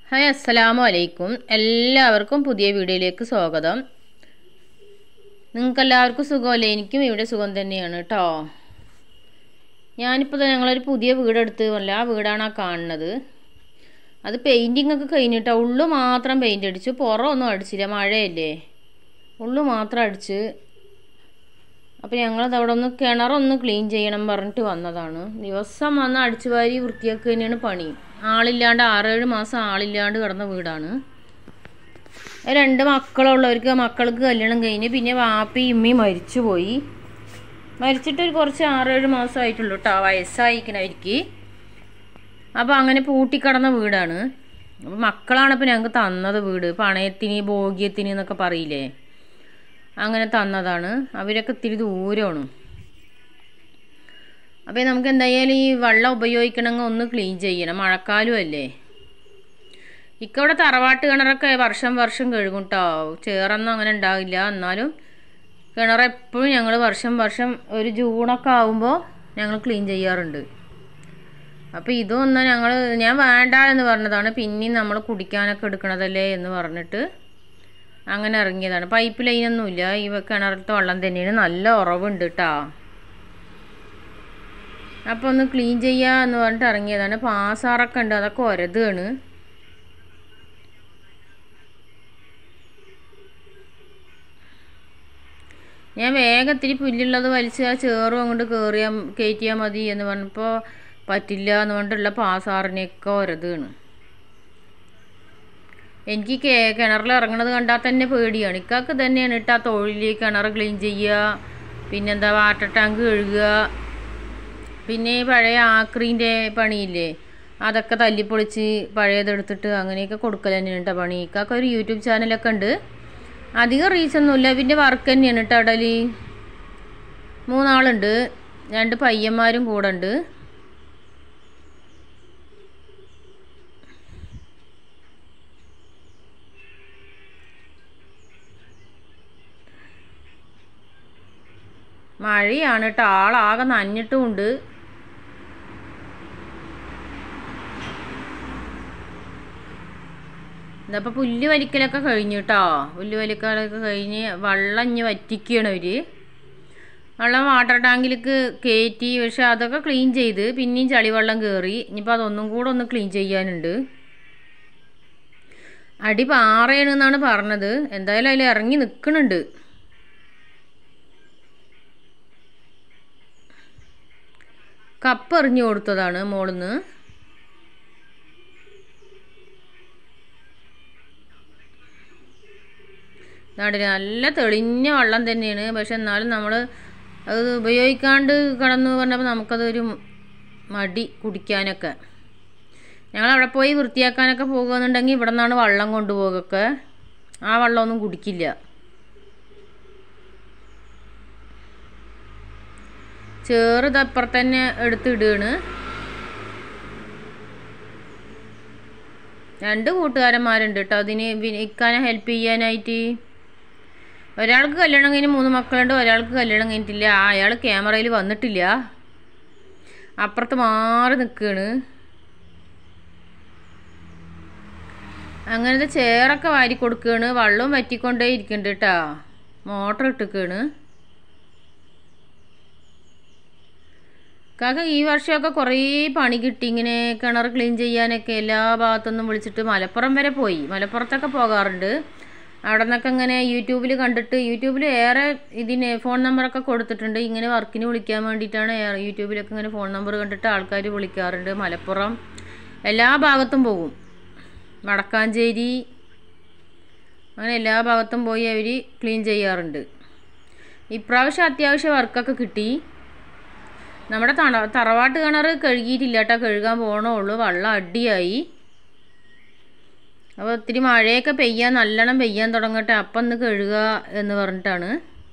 hi അസ്സലാമു അലൈക്കും എല്ലാവർക്കും പുതിയ വീഡിയോയിലേക്ക് സ്വാഗതം നിങ്ങൾക്കെല്ലാവർക്കും സുഖമല്ലേ എനിക്കും ഇവിടെ സുഖം തന്നെയാണ് കേട്ടോ ഞാനിപ്പോൾ ഞങ്ങളൊരു പുതിയ വീടെടുത്ത് വല്ല ആ വീടാണ് ആ കാണുന്നത് അത് പെയിൻറ്റിങ് ഒക്കെ കഴിഞ്ഞിട്ടോ ഉള്ളു മാത്രം പെയിൻ്റ് അടിച്ചു പുറമൊന്നും അടിച്ചില്ല മഴയല്ലേ ഉള്ളു മാത്രം അടിച്ച് അപ്പോൾ ഞങ്ങളത് അവിടെ ഒന്ന് കിണറൊന്ന് ക്ലീൻ ചെയ്യണം പറഞ്ഞിട്ട് വന്നതാണ് ദിവസം വന്ന് അടിച്ചു വാരി വൃത്തിയാക്കുക തന്നെയാണ് പണി ആളില്ലാണ്ട് ആറേഴ് മാസം ആളില്ലാണ്ട് കിടന്ന വീടാണ് രണ്ട് മക്കളുള്ളവർക്ക് മക്കൾക്ക് കല്യാണം കഴിഞ്ഞ് പിന്നെ വാപ്പി ഇമ്മി മരിച്ചു പോയി മരിച്ചിട്ട് ഒരു കുറച്ച് ആറേഴ് മാസമായിട്ടുള്ളൂ കേട്ടോ വയസ്സായിരിക്കണവർക്ക് അപ്പോൾ അങ്ങനെ പൂട്ടിക്കിടന്ന വീടാണ് അപ്പോൾ മക്കളാണ് ഇപ്പോൾ ഞങ്ങൾക്ക് തന്നത് വീട് പണയത്തിന് ഭോഗ്യത്തിന് എന്നൊക്കെ പറയില്ലേ അങ്ങനെ തന്നതാണ് അവരൊക്കെ ഇത്തിരി ദൂരമാണ് അപ്പോൾ നമുക്ക് എന്തായാലും ഈ വെള്ളം ഉപയോഗിക്കണമെങ്കിൽ ഒന്ന് ക്ലീൻ ചെയ്യണം മഴക്കാലം അല്ലേ ഇക്കവിടെ തറവാട്ട് കിണറൊക്കെ വർഷം വർഷം കഴുകും കേട്ടോ ചേറൊന്നും അങ്ങനെ ഉണ്ടാവില്ല എന്നാലും കിണർ എപ്പോഴും ഞങ്ങൾ വർഷം വർഷം ഒരു ജൂണൊക്കെ ആകുമ്പോൾ ഞങ്ങൾ ക്ലീൻ ചെയ്യാറുണ്ട് അപ്പോൾ ഇതൊന്നും ഞങ്ങൾ ഞാൻ വേണ്ട എന്ന് പറഞ്ഞതാണ് പിന്നെയും നമ്മൾ കുടിക്കാനൊക്കെ എടുക്കണതല്ലേ എന്ന് പറഞ്ഞിട്ട് അങ്ങനെ ഇറങ്ങിയതാണ് പൈപ്പ് ലൈനൊന്നുമില്ല ഈ കിണറിലത്തെ വെള്ളം തന്നെയാണ് നല്ല ഉറവുണ്ട് കേട്ടോ അപ്പോൾ ഒന്ന് ക്ലീൻ ചെയ്യുക എന്ന് പറഞ്ഞിട്ട് ഇറങ്ങിയതാണ് പാസാറൊക്കെ ഉണ്ട് അതൊക്കെ ഒരതാണ് ഞാൻ വേഗത്തിൽ പുല്ലുള്ളത് വലിച്ച് ആ ചേറും അങ്ങോട്ട് കയറിയാൽ കയറ്റിയാൽ മതി എന്ന് പറഞ്ഞപ്പോൾ പറ്റില്ല എന്ന് പറഞ്ഞിട്ടുള്ള പാസാറിനെയൊക്കെ ഒരതാണ് എനിക്ക് കേ കിണറിൽ ഇറങ്ങണത് കണ്ടാൽ തന്നെ പേടിയാണ് ഇക്കാക്ക് തന്നെയാണ് ഇട്ട് ആ തൊഴിൽ കിണർ ക്ലീൻ ചെയ്യുക പിന്നെന്താ വാട്ടർ ടാങ്ക് കഴുകുക പിന്നെ പഴയ ആക്രീൻ്റെ പണിയില്ലേ അതൊക്കെ തല്ലിപ്പൊളിച്ച് പഴയതെടുത്തിട്ട് അങ്ങനെയൊക്കെ കൊടുക്കൽ തന്നെയാണ് കേട്ടോ പണി ഇക്കാക്ക് ഒരു യൂട്യൂബ് ചാനലൊക്കെ ഉണ്ട് അധികം റീച്ചൊന്നുമില്ല പിന്നെ വർക്ക് തന്നെയാണ് കേട്ടോ അടൽ മൂന്നാളുണ്ട് രണ്ട് പയ്യന്മാരും കൂടെ ഉണ്ട് മഴയാണ് കേട്ടോ ആളാകെ നനഞ്ഞിട്ടുമുണ്ട് ഇതപ്പോൾ പുല്ല് വലിക്കലൊക്കെ കഴിഞ്ഞു കേട്ടോ പുല്ല് വലിക്കലൊക്കെ കഴിഞ്ഞ് വെള്ളം ഇഞ്ഞ് വറ്റിക്കുകയാണ് അവർ വെള്ളം വാട്ടർ ടാങ്കിലേക്ക് കയറ്റി പക്ഷെ അതൊക്കെ ക്ലീൻ ചെയ്ത് പിന്നെയും ചളിവെള്ളം കയറി ഇനിയിപ്പോൾ അതൊന്നും കൂടെ ഒന്ന് ക്ലീൻ ചെയ്യാനുണ്ട് അടി പാറയാണെന്നാണ് പറഞ്ഞത് എന്തായാലും അതിൽ ഇറങ്ങി നിൽക്കുന്നുണ്ട് കപ്പ് എറിഞ്ഞു കൊടുത്തതാണ് മോളിന്ന് നാട്ടിൽ നല്ല തെളിഞ്ഞ വെള്ളം തന്നെയാണ് പക്ഷെ എന്നാലും നമ്മൾ അത് ഉപയോഗിക്കാണ്ട് കിടന്നു പറഞ്ഞപ്പോൾ നമുക്കതൊരു മടി കുടിക്കാനൊക്കെ ഞങ്ങൾ അവിടെ പോയി വൃത്തിയാക്കാനൊക്കെ പോകുകയെന്നുണ്ടെങ്കിൽ ഇവിടെ നിന്നാണ് വെള്ളം കൊണ്ടുപോകൊക്കെ ആ വെള്ളമൊന്നും കുടിക്കില്ല ചേറ് അപ്പുറത്ത് തന്നെ എടുത്തിടുകയാണ് രണ്ട് കൂട്ടുകാരന്മാരുണ്ട് കേട്ടോ അതിന് ഇക്കാനെ ഹെൽപ്പ് ചെയ്യാനായിട്ട് ഒരാൾക്ക് കല്യാണം കഴിഞ്ഞ് മൂന്ന് മക്കളുണ്ട് ഒരാൾക്ക് കല്യാണം കഴിഞ്ഞിട്ടില്ല അയാൾ ക്യാമറയിൽ വന്നിട്ടില്ല അപ്പുറത്ത് മാറി നിൽക്കുകയാണ് അങ്ങനത്തെ ചേറൊക്കെ വാരി കൊടുക്കുകയാണ് വെള്ളവും വറ്റിക്കൊണ്ടേ ഇരിക്കുന്നുണ്ട് കേട്ടോ മോട്ടർ ഇട്ടിക്കുകയാണ് കാക്ക ഈ വർഷമൊക്കെ കുറേ പണി കിട്ടി ഇങ്ങനെ കിണർ ക്ലീൻ ചെയ്യാനൊക്കെ എല്ലാ ഭാഗത്തുനിന്നും വിളിച്ചിട്ട് മലപ്പുറം വരെ പോയി മലപ്പുറത്തൊക്കെ പോകാറുണ്ട് അവിടെ നിന്നൊക്കെ ഇങ്ങനെ യൂട്യൂബിൽ കണ്ടിട്ട് യൂട്യൂബിൽ ഏറെ ഇതിന് ഫോൺ നമ്പറൊക്കെ കൊടുത്തിട്ടുണ്ട് ഇങ്ങനെ വർക്കിന് വിളിക്കാൻ വേണ്ടിയിട്ടാണ് യൂട്യൂബിലൊക്കെ ഇങ്ങനെ ഫോൺ നമ്പർ കണ്ടിട്ട് ആൾക്കാർ വിളിക്കാറുണ്ട് മലപ്പുറം എല്ലാ ഭാഗത്തും പോകും വടക്കാഞ്ചേരി അങ്ങനെ എല്ലാ ഭാഗത്തും പോയി അവർ ക്ലീൻ ചെയ്യാറുണ്ട് ഇപ്രാവശ്യം അത്യാവശ്യം വർക്കൊക്കെ കിട്ടി നമ്മുടെ തണ തറവാട്ട് കിണർ കഴുകിയിട്ടില്ല കേട്ടോ കഴുകാൻ പോകണുള്ളൂ വെള്ളം അടിയായി അപ്പോൾ ഒത്തിരി മഴയൊക്കെ പെയ്യാൻ നല്ലോണം പെയ്യാൻ തുടങ്ങട്ടെ അപ്പം ഒന്ന് കഴുകുക എന്ന് പറഞ്ഞിട്ടാണ്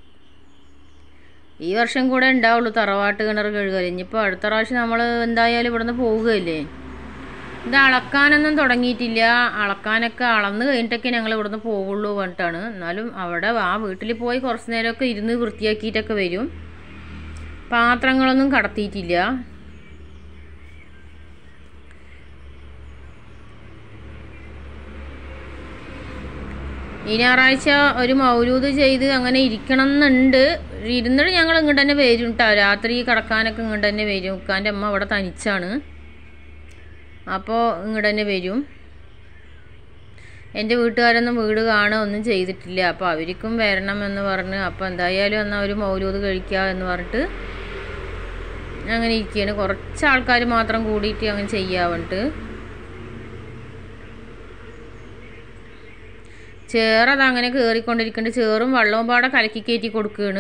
ഈ വർഷം കൂടെ ഉണ്ടാവുള്ളൂ തറവാട്ട് കിണർ കഴുകുക ഇനിയിപ്പോൾ അടുത്ത പ്രാവശ്യം നമ്മൾ എന്തായാലും ഇവിടുന്ന് പോവുകയല്ലേ ഇത് അളക്കാനൊന്നും തുടങ്ങിയിട്ടില്ല അളക്കാനൊക്കെ അളന്ന് കഴിഞ്ഞിട്ടൊക്കെ ഞങ്ങൾ ഇവിടുന്ന് പോവുള്ളൂ പറഞ്ഞിട്ടാണ് എന്നാലും അവിടെ ആ വീട്ടിൽ പോയി കുറച്ച് നേരമൊക്കെ ഇരുന്ന് വൃത്തിയാക്കിയിട്ടൊക്കെ വരും പാത്രങ്ങളൊന്നും കടത്തിയിട്ടില്ല ഈ ഞായറാഴ്ച ഒരു മൗലൂദ് ചെയ്ത് അങ്ങനെ ഇരിക്കണം എന്നുണ്ട് ഇരുന്നിട്ട് ഞങ്ങൾ ഇങ്ങോട്ട് തന്നെ വരും കേട്ടോ രാത്രി കിടക്കാനൊക്കെ ഇങ്ങോട്ട് തന്നെ വരും ഉക്കാൻ്റെ അമ്മ അവിടെ തനിച്ചാണ് അപ്പോൾ ഇങ്ങോട്ട് തന്നെ വരും എൻ്റെ വീട്ടുകാരൊന്നും വീട് കാണുക ഒന്നും ചെയ്തിട്ടില്ല അപ്പോൾ അവർക്കും വരണം എന്ന് പറഞ്ഞ് അപ്പോൾ എന്തായാലും എന്നാൽ ഒരു മൗലൂദ് കഴിക്കുക എന്ന് പറഞ്ഞിട്ട് അങ്ങനെ ഇരിക്കുകയാണ് കുറച്ച് ആൾക്കാർ മാത്രം കൂടിയിട്ട് അങ്ങനെ ചെയ്യാവുന്നിട്ട് ചേറത് അങ്ങനെ കയറിക്കൊണ്ടിരിക്കുന്നുണ്ട് ചേറും വെള്ളവും പാടെ കലക്കി കയറ്റി കൊടുക്കുകയാണ്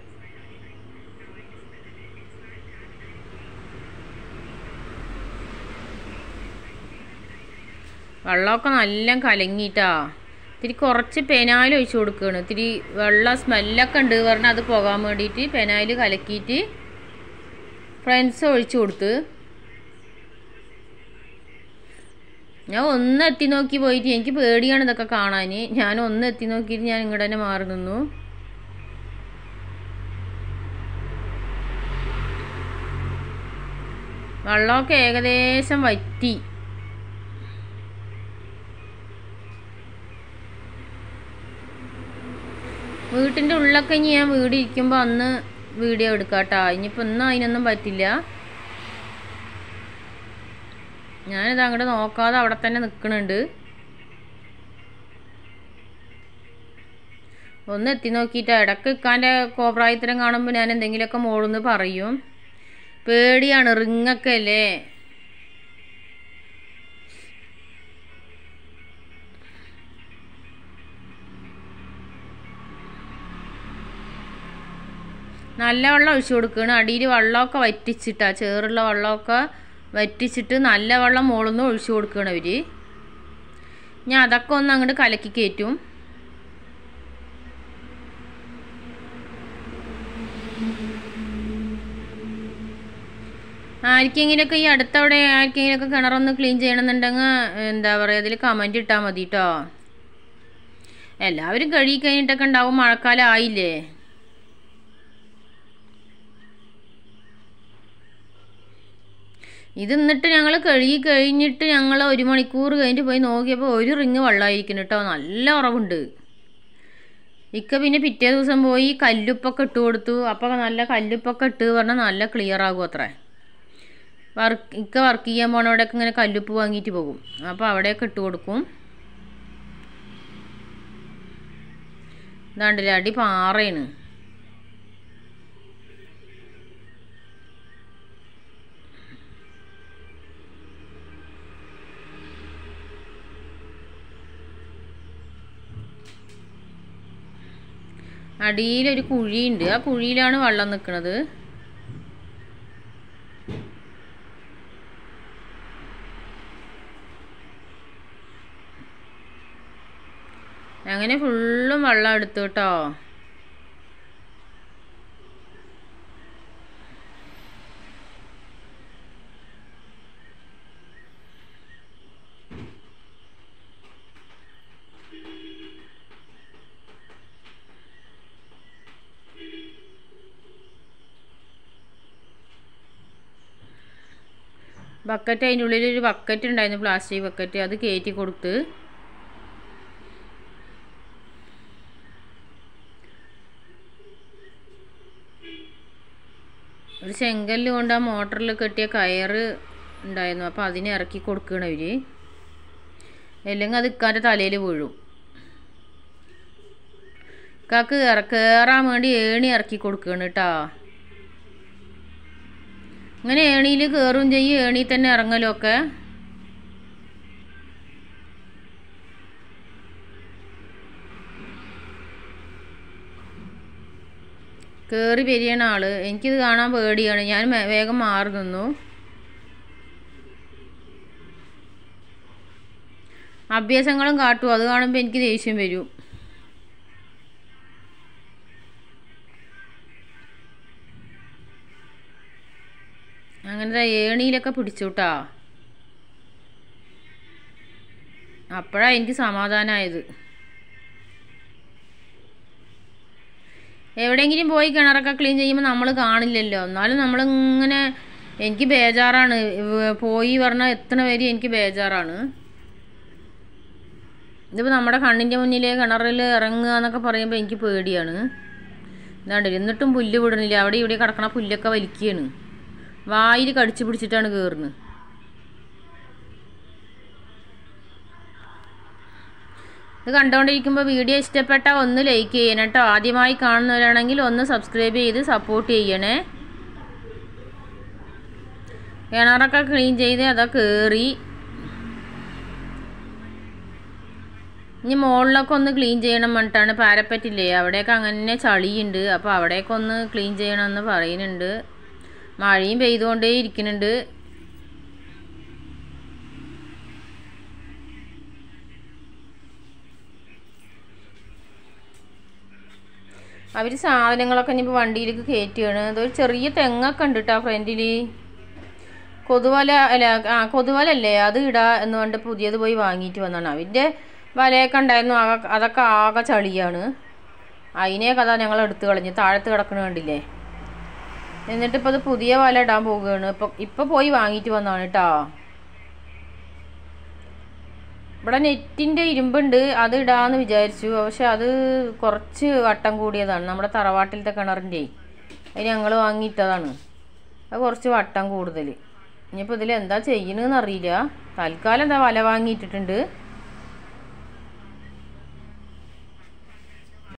വെള്ളമൊക്കെ നല്ല കലങ്ങിയിട്ടാ ഇത്തിരി കുറച്ച് പെനായിൽ ഒഴിച്ചു കൊടുക്കുകയാണ് ഇത്തിരി വെള്ളം സ്മെല്ലൊക്കെ ഉണ്ട് പറഞ്ഞാൽ അത് പോകാൻ വേണ്ടിയിട്ട് പെനായിൽ കലക്കിയിട്ട് ഫ്രണ്ട്സ് ഒഴിച്ചു കൊടുത്ത് ഞാൻ ഒന്ന് എത്തി നോക്കി പോയിട്ട് എനിക്ക് പേടിയാണ് ഇതൊക്കെ കാണാൻ ഞാൻ ഒന്ന് എത്തി നോക്കിയിട്ട് ഞാൻ ഇങ്ങോട്ട് തന്നെ മാറി നിന്നു വെള്ളമൊക്കെ ഏകദേശം വറ്റി വീട്ടിൻ്റെ ഉള്ളിലൊക്കെ ഇനി ഞാൻ വീട് ഇരിക്കുമ്പോൾ അന്ന് വീഡിയോ എടുക്കാം കേട്ടോ ഇനിയിപ്പോൾ ഇന്നും അതിനൊന്നും പറ്റില്ല ഞാനിത് അങ്ങോട്ട് നോക്കാതെ അവിടെ തന്നെ നിൽക്കുന്നുണ്ട് ഒന്ന് എത്തി നോക്കിയിട്ട് ഇടയ്ക്ക് ഇക്കാൻ്റെ കോപ്രായത്തരം കാണുമ്പോൾ ഞാൻ എന്തെങ്കിലുമൊക്കെ മോളെന്ന് പറയും പേടിയാണ് റിങ്ങൊക്കെ അല്ലേ നല്ല വെള്ളം ഒഴിച്ചു കൊടുക്കുകയാണ് അടിയിൽ വെള്ളമൊക്കെ വറ്റിച്ചിട്ടാ ചേറുള്ള വെള്ളമൊക്കെ വറ്റിച്ചിട്ട് നല്ല വെള്ളം മുകളിൽ നിന്ന് ഒഴിച്ചു കൊടുക്കുകയാണ് അവർ ഞാൻ അതൊക്കെ ഒന്ന് അങ്ങോട്ട് കലക്കി കയറ്റും ആർക്കെങ്കിലൊക്കെ ഈ അടുത്തവിടെ ആർക്കെങ്കിലൊക്കെ കിണറൊന്ന് ക്ലീൻ ചെയ്യണമെന്നുണ്ടെങ്കിൽ എന്താ പറയുക അതിൽ കമൻറ്റ് ഇട്ടാൽ മതി കേട്ടോ എല്ലാവരും കഴുകി കഴിഞ്ഞിട്ടൊക്കെ ഉണ്ടാവും മഴക്കാലം ആയില്ലേ ഇത് എന്നിട്ട് ഞങ്ങൾ കഴുകി കഴിഞ്ഞിട്ട് ഞങ്ങൾ ഒരു മണിക്കൂർ കഴിഞ്ഞിട്ട് പോയി നോക്കിയപ്പോൾ ഒരു റിങ് വെള്ളമായിരിക്കുന്നു കേട്ടോ നല്ല ഉറവുണ്ട് ഇക്ക പിന്നെ പിറ്റേ ദിവസം പോയി കല്ലുപ്പൊക്കെ ഇട്ട് കൊടുത്തു അപ്പോൾ നല്ല കല്ലുപ്പൊക്കെ ഇട്ട് പറഞ്ഞാൽ നല്ല ക്ലിയർ ആകും അത്രേ വർക്ക് ഇക്ക വർക്ക് ചെയ്യാൻ പോണവിടെയൊക്കെ ഇങ്ങനെ കല്ലുപ്പ് വാങ്ങിയിട്ട് പോകും അപ്പോൾ അവിടെയൊക്കെ ഇട്ട് കൊടുക്കും ഇതാണ്ടില്ല അടി പാറയാണ് അടിയിലൊരു കുഴിയുണ്ട് ആ കുഴിയിലാണ് വെള്ളം നിൽക്കുന്നത് അങ്ങനെ ഫുള്ളും വെള്ളം എടുത്തു കേട്ടോ ബക്കറ്റ് അതിൻ്റെ ഉള്ളിൽ ഒരു ബക്കറ്റ് ഉണ്ടായിരുന്നു പ്ലാസ്റ്റിക് ബക്കറ്റ് അത് കയറ്റി കൊടുത്ത് ഒരു ചെങ്കല്ല് കൊണ്ട് ആ മോട്ടറിൽ കെട്ടിയ കയറ് ഉണ്ടായിരുന്നു അപ്പോൾ അതിനെ ഇറക്കി കൊടുക്കണം അവർ അല്ലെങ്കിൽ അത് ഇക്കാൻ്റെ തലയിൽ വീഴും ഇക്കാക്ക് ഇറ കയറാൻ വേണ്ടി ഏണി ഇറക്കി കൊടുക്കണം കേട്ടോ ഇങ്ങനെ ഏണിയിൽ കയറും ചെയ്യും ഏണി തന്നെ ഇറങ്ങലൊക്കെ കയറി വരികയാണ് ആള് എനിക്കിത് കാണാൻ പേടിയാണ് ഞാൻ മേ- വേഗം മാറി നിന്നു അഭ്യാസങ്ങളും കാട്ടും അത് കാണുമ്പോൾ എനിക്ക് ദേഷ്യം വരും അങ്ങനത്തെ ഏണിയിലൊക്കെ പിടിച്ചു കേട്ടാ അപ്പോഴാണ് എനിക്ക് സമാധാനമായത് എവിടെയെങ്കിലും പോയി കിണറൊക്കെ ക്ലീൻ ചെയ്യുമ്പോൾ നമ്മൾ കാണില്ലല്ലോ എന്നാലും നമ്മളിങ്ങനെ എനിക്ക് ബേജാറാണ് ഇവ- പോയി പറഞ്ഞാൽ എത്തണ വരെ എനിക്ക് ബേജാറാണ് ഇതിപ്പോൾ നമ്മുടെ കണ്ണിൻ്റെ മുന്നിൽ കിണറിൽ ഇറങ്ങുക എന്നൊക്കെ പറയുമ്പോൾ എനിക്ക് പേടിയാണ് ഇതാണ്ടില്ല എന്നിട്ടും പുല്ല് വിടണില്ല അവിടെ ഇവിടെ കിടക്കണ പുല്ലൊക്കെ വലിക്കുകയാണ് വായിൽ കടിച്ചു പിടിച്ചിട്ടാണ് കയറുന്നത് ഇത് കണ്ടുകൊണ്ടിരിക്കുമ്പോൾ വീഡിയോ ഇഷ്ടപ്പെട്ട ഒന്ന് ലൈക്ക് ചെയ്യണം കേട്ടോ ആദ്യമായി കാണുന്നവരാണെങ്കിൽ ഒന്ന് സബ്സ്ക്രൈബ് ചെയ്ത് സപ്പോർട്ട് ചെയ്യണേ കിണറൊക്കെ ക്ലീൻ ചെയ്ത് അതൊക്കെ കയറി ഇനി മുകളിലൊക്കെ ഒന്ന് ക്ലീൻ ചെയ്യണം പറഞ്ഞിട്ടാണ് പാരപ്പറ്റില്ലേ അവിടെയൊക്കെ അങ്ങനെ ചളിയുണ്ട് അപ്പോൾ അവിടെയൊക്കെ ഒന്ന് ക്ലീൻ ചെയ്യണമെന്ന് പറയുന്നുണ്ട് മഴയും പെയ്തുകൊണ്ടേ ഇരിക്കുന്നുണ്ട് അവർ സാധനങ്ങളൊക്കെ ഇനിയിപ്പോൾ വണ്ടിയിലേക്ക് കയറ്റുകയാണ് അതൊരു ചെറിയ തെങ്ങൊക്കെ ഉണ്ട് കേട്ടോ ഫ്രണ്ടിൽ കൊതുവല അല്ല ആ കൊതുവലല്ലേ അത് ഇടാ എന്ന് പറഞ്ഞിട്ട് പുതിയത് പോയി വാങ്ങിയിട്ട് വന്നാണ് അവൻ്റെ വലയൊക്കെ ഉണ്ടായിരുന്നു ആകെ അതൊക്കെ ആകെ ചളിയാണ് അതിനെ കഥ ഞങ്ങൾ എടുത്തു കളഞ്ഞ് താഴത്ത് കിടക്കണ കണ്ടില്ലേ എന്നിട്ട് ഇപ്പോൾ അത് പുതിയ വല ഇടാൻ പോവുകയാണ് ഇപ്പം ഇപ്പം പോയി വാങ്ങിയിട്ട് വന്നതാണ് കേട്ടോ ഇവിടെ നെറ്റിൻ്റെ ഇരുമ്പുണ്ട് അത് ഇടാന്ന് വിചാരിച്ചു പക്ഷെ അത് കുറച്ച് വട്ടം കൂടിയതാണ് നമ്മുടെ തറവാട്ടിലത്തെ കിണറിൻ്റെ അത് ഞങ്ങൾ വാങ്ങിയിട്ടതാണ് അത് കുറച്ച് വട്ടം കൂടുതൽ ഇനിയിപ്പോൾ ഇതിൽ എന്താ ചെയ്യണമെന്ന് അറിയില്ല തൽക്കാലം എന്താ വല വാങ്ങിയിട്ടിട്ടുണ്ട്